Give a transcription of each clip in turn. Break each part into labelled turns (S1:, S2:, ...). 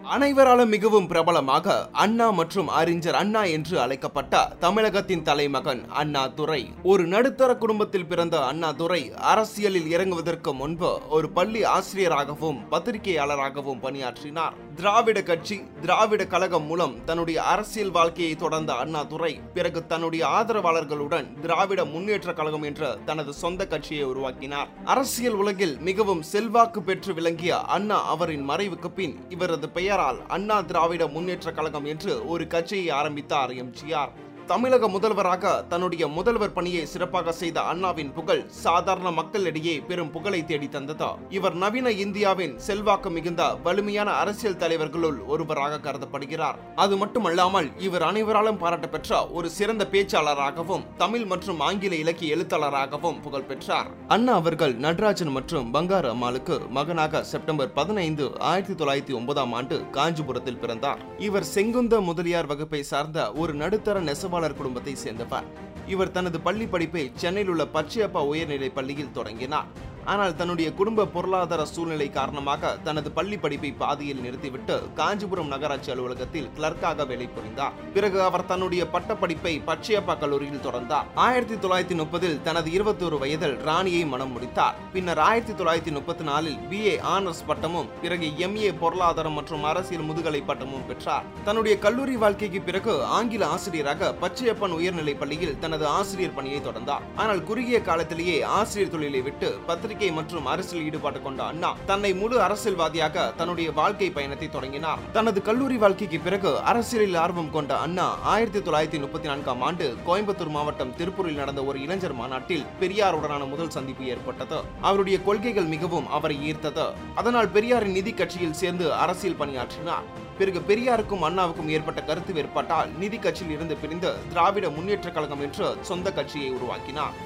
S1: அனைவராலும் மிகவும் பிரபலமாக அண்ணா மற்றும் அறிஞர் அண்ணா என்று அழைக்கப்பட்ட தமிழகத்தின் தலைமகன் அண்ணா துரை ஒரு நடுத்தர குடும்பத்தில் பிறந்த அண்ணா துரை அரசியலில் இறங்குவதற்கு முன்பு ஒரு பள்ளி ஆசிரியராகவும் பத்திரிகையாளராகவும் பணியாற்றினார் திராவிட கட்சி திராவிட கழகம் மூலம் தன்னுடைய அரசியல் வாழ்க்கையை தொடர்ந்த அண்ணா துரை பிறகு தன்னுடைய ஆதரவாளர்களுடன் திராவிட முன்னேற்ற கழகம் என்ற தனது சொந்த கட்சியை உருவாக்கினார் அரசியல் உலகில் மிகவும் செல்வாக்கு பெற்று விளங்கிய அண்ணா அவரின் மறைவுக்கு பின் இவரது பெயரால் அண்ணா திராவிட முன்னேற்ற கழகம் என்று ஒரு கட்சியை ஆரம்பித்தார் எம்ஜிஆர் தமிழக முதல்வராக தன்னுடைய முதல்வர் பணியை சிறப்பாக செய்த அண்ணாவின் புகழ் சாதாரண மக்களிடையே பெரும் புகழை தேடி தந்தது இவர் நவீன இந்தியாவின் செல்வாக்கு மிகுந்த வலிமையான அரசியல் தலைவர்களுள் ஒருவராக கருதப்படுகிறார் அது மட்டுமல்லாமல் இவர் அனைவராலும் பாராட்ட பெற்ற ஒரு சிறந்த பேச்சாளராகவும் தமிழ் மற்றும் ஆங்கில இலக்கிய எழுத்தாளராகவும் புகழ் பெற்றார் அண்ணா அவர்கள் நடராஜன் மற்றும் பங்காரு அம்மாளுக்கு மகனாக செப்டம்பர் பதினைந்து ஆயிரத்தி தொள்ளாயிரத்தி ஒன்பதாம் ஆண்டு காஞ்சிபுரத்தில் பிறந்தார் இவர் செங்குந்த முதலியார் வகுப்பை சார்ந்த ஒரு நடுத்தர நெசவாளர் குடும்பத்தை சேர்ந்தவர் இவர் தனது பள்ளி படிப்பை சென்னையில் உள்ள பச்சையப்பா உயர்நிலைப் பள்ளியில் தொடங்கினார் ஆனால் தன்னுடைய குடும்ப பொருளாதார சூழ்நிலை காரணமாக தனது பள்ளி படிப்பை பாதியில் நிறுத்திவிட்டு காஞ்சிபுரம் நகராட்சி அலுவலகத்தில் கிளர்க்காக வேலை புரிந்தார் பிறகு அவர் தன்னுடைய பட்டப்படிப்பை பச்சையப்பா கல்லூரியில் தொடர்ந்தார் ஆயிரத்தி தொள்ளாயிரத்தி முப்பதில் தனது இருபத்தோரு வயதில் ராணியை மனம் முடித்தார் பின்னர் ஆயிரத்தி தொள்ளாயிரத்தி முப்பத்தி நாலில் பிஏ ஆனர்ஸ் பட்டமும் பிறகு எம்ஏ பொருளாதாரம் மற்றும் அரசியல் முதுகலை பட்டமும் பெற்றார் தன்னுடைய கல்லூரி வாழ்க்கைக்கு பிறகு ஆங்கில ஆசிரியராக பச்சையப்பன் உயர்நிலைப் பள்ளியில் தனது ஆசிரியர் பணியை தொடர்ந்தார் ஆனால் குறுகிய காலத்திலேயே ஆசிரியர் தொழிலை விட்டு பத்திரிகை மற்றும் அரசியல் ஈடுபாடு கொண்ட அண்ணா தன்னை முழு அரசியல்வாதியாக தன்னுடைய வாழ்க்கை பயணத்தை தொடங்கினார் தனது கல்லூரி வாழ்க்கைக்கு பிறகு அரசியலில் ஆர்வம் கொண்ட அண்ணா ஆயிரத்தி தொள்ளாயிரத்தி முப்பத்தி நான்காம் ஆண்டு கோயம்புத்தூர் மாவட்டம் திருப்பூரில் நடந்த ஒரு இளைஞர் மாநாட்டில் பெரியாருடனான முதல் சந்திப்பு ஏற்பட்டது அவருடைய கொள்கைகள் மிகவும் அவரை ஈர்த்தது அதனால் பெரியாரின் நிதி கட்சியில் சேர்ந்து அரசியல் பணியாற்றினார் பிறகு பெரியாருக்கும் அண்ணாவுக்கும் ஏற்பட்ட கருத்து வேறுபாட்டால் நிதி கட்சியில் இருந்து பிரிந்து திராவிட முன்னேற்ற கழகம் என்று சொந்த கட்சியை உருவாக்கினார்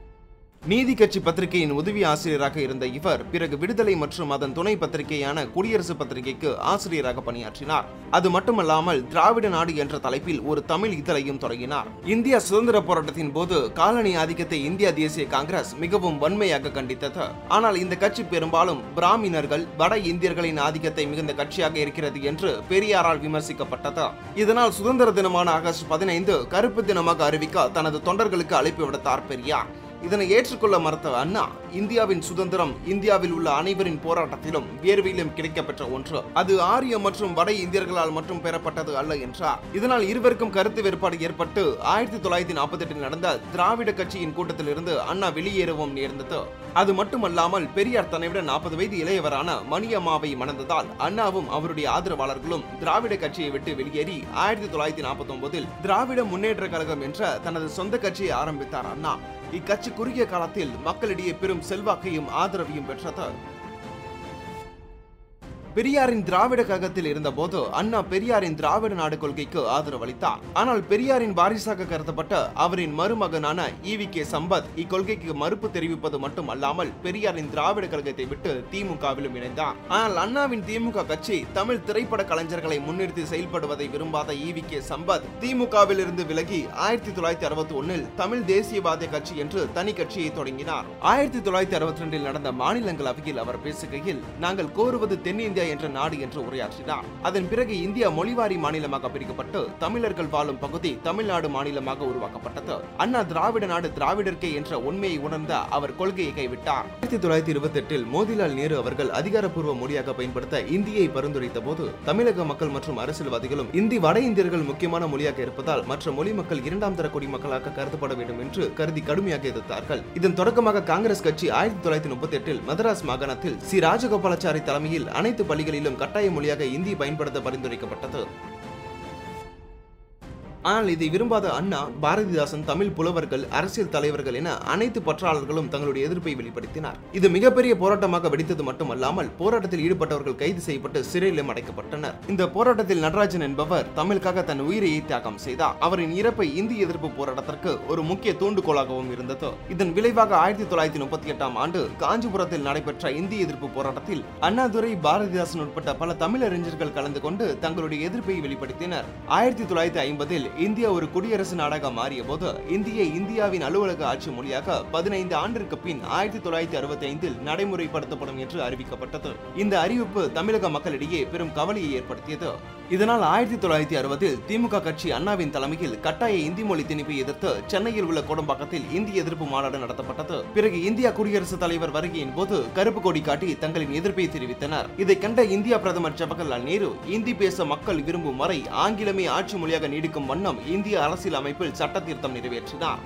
S1: நீதி கட்சி பத்திரிகையின் உதவி ஆசிரியராக இருந்த இவர் பிறகு விடுதலை மற்றும் அதன் துணை பத்திரிகையான குடியரசு பத்திரிகைக்கு ஆசிரியராக பணியாற்றினார் அது மட்டுமல்லாமல் திராவிட நாடு என்ற தலைப்பில் ஒரு தமிழ் இதழையும் தொடங்கினார் இந்திய சுதந்திர போராட்டத்தின் போது காலனி ஆதிக்கத்தை இந்திய தேசிய காங்கிரஸ் மிகவும் வன்மையாக கண்டித்தது ஆனால் இந்த கட்சி பெரும்பாலும் பிராமணர்கள் வட இந்தியர்களின் ஆதிக்கத்தை மிகுந்த கட்சியாக இருக்கிறது என்று பெரியாரால் விமர்சிக்கப்பட்டது இதனால் சுதந்திர தினமான ஆகஸ்ட் பதினைந்து கருப்பு தினமாக அறிவிக்க தனது தொண்டர்களுக்கு அழைப்பு விடுத்தார் பெரியார் இதனை ஏற்றுக்கொள்ள மறுத்த அண்ணா இந்தியாவின் சுதந்திரம் இந்தியாவில் உள்ள அனைவரின் போராட்டத்திலும் வியர்வையிலும் கிடைக்கப்பெற்ற ஒன்று அது ஆரிய மற்றும் வட இந்தியர்களால் மட்டும் பெறப்பட்டது அல்ல என்றார் இதனால் இருவருக்கும் கருத்து வேறுபாடு ஏற்பட்டு ஆயிரத்தி தொள்ளாயிரத்தி நாற்பத்தி எட்டில் நடந்த திராவிட கட்சியின் கூட்டத்தில் இருந்து அண்ணா வெளியேறவும் நேர்ந்தது அது மட்டுமல்லாமல் பெரியார் தன்னை விட நாற்பது வயது இளையவரான மணியம்மாவை மணந்ததால் அண்ணாவும் அவருடைய ஆதரவாளர்களும் திராவிட கட்சியை விட்டு வெளியேறி ஆயிரத்தி தொள்ளாயிரத்தி நாற்பத்தி ஒன்பதில் திராவிட முன்னேற்ற கழகம் என்ற தனது சொந்த கட்சியை ஆரம்பித்தார் அண்ணா இக்கட்சி குறுகிய காலத்தில் மக்களிடையே பெரும் செல்வாக்கையும் ஆதரவையும் பெற்றது பெரியாரின் திராவிட கழகத்தில் இருந்தபோது அண்ணா பெரியாரின் திராவிட நாடு கொள்கைக்கு ஆதரவளித்தார் ஆனால் பெரியாரின் வாரிசாக கருதப்பட்ட அவரின் மருமகனான ஈவி கே சம்பத் இக்கொள்கைக்கு மறுப்பு தெரிவிப்பது மட்டும் அல்லாமல் பெரியாரின் திராவிட கழகத்தை விட்டு திமுகவிலும் இணைந்தார் ஆனால் அண்ணாவின் திமுக கட்சி தமிழ் திரைப்பட கலைஞர்களை முன்னிறுத்தி செயல்படுவதை விரும்பாத ஈவி கே சம்பத் திமுகவில் இருந்து விலகி ஆயிரத்தி தொள்ளாயிரத்தி அறுபத்தி ஒன்னில் தமிழ் தேசியவாத கட்சி என்று தனி கட்சியை தொடங்கினார் ஆயிரத்தி தொள்ளாயிரத்தி அறுபத்தி ரெண்டில் நடந்த மாநிலங்களவையில் அவர் பேசுகையில் நாங்கள் கோருவது தென்னிந்தியா என்ற நாடு என்று உரையாற்றினார் அதன் பிறகு இந்தியா மொழிவாரி மாநிலமாக பிரிக்கப்பட்டு தமிழர்கள் வாழும் பகுதி தமிழ்நாடு மாநிலமாக உருவாக்கப்பட்டது அண்ணா திராவிட நாடு திராவிடர்க்கே என்ற உண்மையை உணர்ந்த அவர் கொள்கையை கைவிட்டார் ஆயிரத்தி தொள்ளாயிரத்தி இருபத்தி எட்டில் மோதிலால் நேரு அவர்கள் அதிகாரப்பூர்வ மொழியாக பயன்படுத்த இந்தியை பரிந்துரைத்த போது தமிழக மக்கள் மற்றும் அரசியல்வாதிகளும் இந்தி வட இந்தியர்கள் முக்கியமான மொழியாக இருப்பதால் மற்ற மொழி மக்கள் இரண்டாம் தர குடிமக்களாக கருதப்பட வேண்டும் என்று கருதி கடுமையாக எதிர்த்தார்கள் இதன் தொடக்கமாக காங்கிரஸ் கட்சி ஆயிரத்தி தொள்ளாயிரத்தி முப்பத்தி எட்டில் மதராஸ் மாகாணத்தில் சி ராஜகோபாலாச்சாரி தலைமையில் அனைத்து பள்ளிகளிலும் கட்டாய மொழியாக இந்தி பயன்படுத்த பரிந்துரைக்கப்பட்டது ஆனால் இதை விரும்பாத அண்ணா பாரதிதாசன் தமிழ் புலவர்கள் அரசியல் தலைவர்கள் என அனைத்து பற்றாளர்களும் தங்களுடைய எதிர்ப்பை வெளிப்படுத்தினார் இது மிகப்பெரிய போராட்டமாக வெடித்தது மட்டுமல்லாமல் போராட்டத்தில் ஈடுபட்டவர்கள் கைது செய்யப்பட்டு சிறையிலும் அடைக்கப்பட்டனர் இந்த போராட்டத்தில் நடராஜன் என்பவர் தமிழுக்காக தன் உயிரையை தியாகம் செய்தார் அவரின் இறப்பை இந்திய எதிர்ப்பு போராட்டத்திற்கு ஒரு முக்கிய தூண்டுகோலாகவும் இருந்தது இதன் விளைவாக ஆயிரத்தி தொள்ளாயிரத்தி முப்பத்தி எட்டாம் ஆண்டு காஞ்சிபுரத்தில் நடைபெற்ற இந்திய எதிர்ப்பு போராட்டத்தில் அண்ணாதுரை பாரதிதாசன் உட்பட்ட பல தமிழறிஞர்கள் கலந்து கொண்டு தங்களுடைய எதிர்ப்பை வெளிப்படுத்தினர் ஆயிரத்தி தொள்ளாயிரத்தி ஐம்பதில் இந்தியா ஒரு குடியரசு நாடாக மாறிய போது இந்திய இந்தியாவின் அலுவலக ஆட்சி மொழியாக பதினைந்து ஆண்டிற்கு பின் ஆயிரத்தி தொள்ளாயிரத்தி அறுபத்தி ஐந்தில் நடைமுறைப்படுத்தப்படும் என்று அறிவிக்கப்பட்டது இந்த அறிவிப்பு தமிழக மக்களிடையே பெரும் கவலையை ஏற்படுத்தியது இதனால் ஆயிரத்தி தொள்ளாயிரத்தி அறுபதில் திமுக கட்சி அண்ணாவின் தலைமையில் கட்டாய இந்தி மொழி திணிப்பை எதிர்த்து சென்னையில் உள்ள கோடம்பாக்கத்தில் இந்தி எதிர்ப்பு மாநாடு நடத்தப்பட்டது பிறகு இந்தியா குடியரசுத் தலைவர் வருகையின் போது கருப்பு கொடி காட்டி தங்களின் எதிர்ப்பை தெரிவித்தனர் இதை கண்ட இந்தியா பிரதமர் ஜவஹர்லால் நேரு இந்தி பேச மக்கள் விரும்பும் வரை ஆங்கிலமே ஆட்சி மொழியாக நீடிக்கும் வண்ணம் இந்திய அரசியல் அமைப்பில் சட்ட திருத்தம் நிறைவேற்றினார்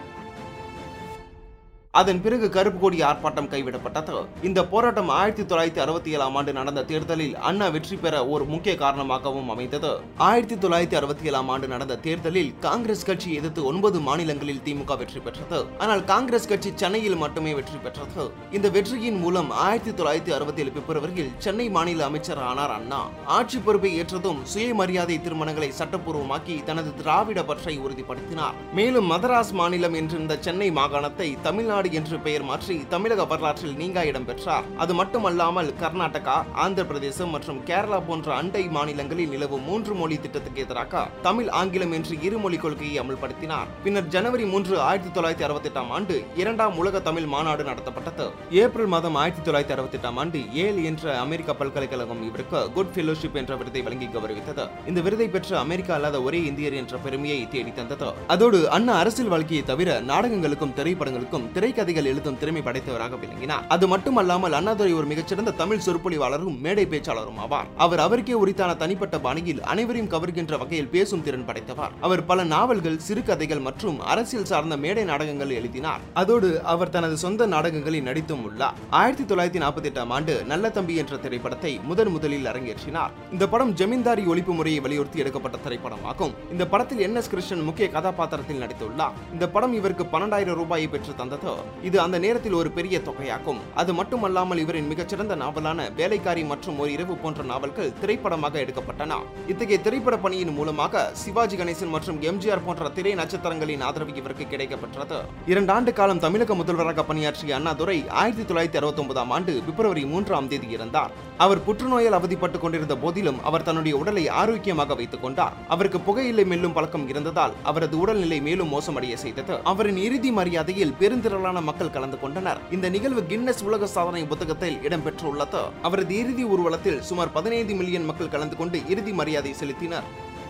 S1: அதன் பிறகு கருப்பு கொடி ஆர்ப்பாட்டம் கைவிடப்பட்டது இந்த போராட்டம் ஆயிரத்தி தொள்ளாயிரத்தி அறுபத்தி ஏழாம் ஆண்டு நடந்த தேர்தலில் அண்ணா வெற்றி பெற ஒரு முக்கிய காரணமாகவும் அமைந்தது ஆயிரத்தி தொள்ளாயிரத்தி அறுபத்தி ஏழாம் ஆண்டு நடந்த தேர்தலில் காங்கிரஸ் கட்சி எதிர்த்து ஒன்பது மாநிலங்களில் திமுக வெற்றி பெற்றது ஆனால் காங்கிரஸ் கட்சி சென்னையில் மட்டுமே வெற்றி பெற்றது இந்த வெற்றியின் மூலம் ஆயிரத்தி தொள்ளாயிரத்தி அறுபத்தி ஏழு பிப்ரவரியில் சென்னை மாநில அமைச்சர் ஆனார் அண்ணா ஆட்சி பொறுப்பை ஏற்றதும் சுயமரியாதை திருமணங்களை சட்டப்பூர்வமாக்கி தனது திராவிட பற்றை உறுதிப்படுத்தினார் மேலும் மதராஸ் மாநிலம் என்றிருந்த சென்னை மாகாணத்தை தமிழ்நாடு தமிழ்நாடு என்று பெயர் மாற்றி தமிழக வரலாற்றில் நீங்கா இடம் பெற்றார் அது மட்டுமல்லாமல் கர்நாடகா ஆந்திர பிரதேசம் மற்றும் கேரளா போன்ற அண்டை மாநிலங்களில் நிலவும் மூன்று மொழி திட்டத்துக்கு எதிராக தமிழ் ஆங்கிலம் என்று இருமொழி கொள்கையை அமல்படுத்தினார் பின்னர் ஜனவரி மூன்று ஆயிரத்தி தொள்ளாயிரத்தி அறுபத்தி எட்டாம் ஆண்டு இரண்டாம் உலக தமிழ் மாநாடு நடத்தப்பட்டது ஏப்ரல் மாதம் ஆயிரத்தி தொள்ளாயிரத்தி அறுபத்தி எட்டாம் ஆண்டு ஏல் என்ற அமெரிக்க பல்கலைக்கழகம் இவருக்கு குட் ஃபெலோஷிப் என்ற விருதை வழங்கி கௌரவித்தது இந்த விருதை பெற்ற அமெரிக்கா அல்லாத ஒரே இந்தியர் என்ற பெருமையை தேடி தந்தது அதோடு அண்ணா அரசியல் வாழ்க்கையை தவிர நாடகங்களுக்கும் திரைப்படங்களுக்கும் திரை திரைக்கதைகள் எழுதும் திறமை படைத்தவராக விளங்கினார் அது மட்டுமல்லாமல் அண்ணாதுரை ஒரு மிகச்சிறந்த தமிழ் சொற்பொழிவாளரும் மேடை பேச்சாளரும் ஆவார் அவர் அவருக்கே உரித்தான தனிப்பட்ட பாணியில் அனைவரையும் கவர்கின்ற வகையில் பேசும் திறன் படைத்தவர் அவர் பல நாவல்கள் சிறுகதைகள் மற்றும் அரசியல் சார்ந்த மேடை நாடகங்கள் எழுதினார் அதோடு அவர் தனது சொந்த நாடகங்களில் நடித்தும் உள்ளார் ஆயிரத்தி தொள்ளாயிரத்தி நாற்பத்தி எட்டாம் ஆண்டு நல்ல தம்பி என்ற திரைப்படத்தை முதன் முதலில் அரங்கேற்றினார் இந்த படம் ஜமீன்தாரி ஒழிப்பு முறையை வலியுறுத்தி எடுக்கப்பட்ட திரைப்படமாகும் இந்த படத்தில் என் எஸ் கிருஷ்ணன் முக்கிய கதாபாத்திரத்தில் நடித்துள்ளார் இந்த படம் இவருக்கு பன்னெண்டாயிரம் ரூபாயை பெற்று தந்தது இது அந்த நேரத்தில் ஒரு பெரிய தொகையாகும் அது மட்டுமல்லாமல் இவரின் மிகச்சிறந்த நாவலான வேலைக்காரி மற்றும் ஒரு இரவு போன்ற நாவல்கள் திரைப்படமாக எடுக்கப்பட்டன இத்தகைய திரைப்பட பணியின் மூலமாக சிவாஜி கணேசன் மற்றும் எம்ஜிஆர் போன்ற திரை நட்சத்திரங்களின் ஆதரவு இவருக்கு கிடைக்கப்பெற்றது இரண்டு ஆண்டு காலம் தமிழக முதல்வராக பணியாற்றிய அண்ணாதுரை ஆயிரத்தி தொள்ளாயிரத்தி அறுபத்தி ஒன்பதாம் ஆண்டு பிப்ரவரி மூன்றாம் தேதி இறந்தார் அவர் புற்றுநோயால் அவதிப்பட்டுக் கொண்டிருந்த போதிலும் அவர் தன்னுடைய உடலை ஆரோக்கியமாக வைத்துக் கொண்டார் அவருக்கு புகையிலை மெல்லும் பழக்கம் இருந்ததால் அவரது உடல்நிலை மேலும் மோசமடைய செய்தது அவரின் இறுதி மரியாதையில் பெருந்திரளான மக்கள் கலந்து கொண்டனர் இந்த நிகழ்வு கின்னஸ் உலக சாதனை புத்தகத்தில் இடம்பெற்றுள்ளது அவரது இறுதி ஊர்வலத்தில் சுமார் பதினைந்து மில்லியன் மக்கள் கலந்து கொண்டு இறுதி மரியாதை செலுத்தினர்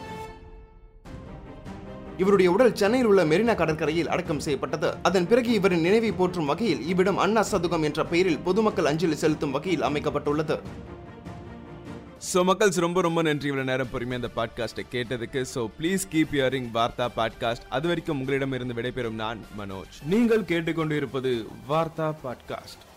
S1: இவருடைய உடல் சென்னையில் உள்ள மெரினா கடற்கரையில் அடக்கம் செய்யப்பட்டது அதன் பிறகு இவரின் நினைவை போற்றும் வகையில் இவ்விடம் அண்ணா சதுகம் என்ற பெயரில் பொதுமக்கள் அஞ்சலி செலுத்தும் வகையில் அமைக்கப்பட்டுள்ளது
S2: ஸோ மக்கள்ஸ் ரொம்ப ரொம்ப நன்றி இவ்வளோ நேரம் பொறுமையாக அந்த பாட்காஸ்ட்டை கேட்டதுக்கு so please keep hearing Vaartha podcast அது வரைக்கும் உங்களிடமிருந்து விடைபெறும் நான் மனோஜ் நீங்கள் கேட்டுக்கொண்டு இருப்பது வார்த்தா பாட்காஸ்ட்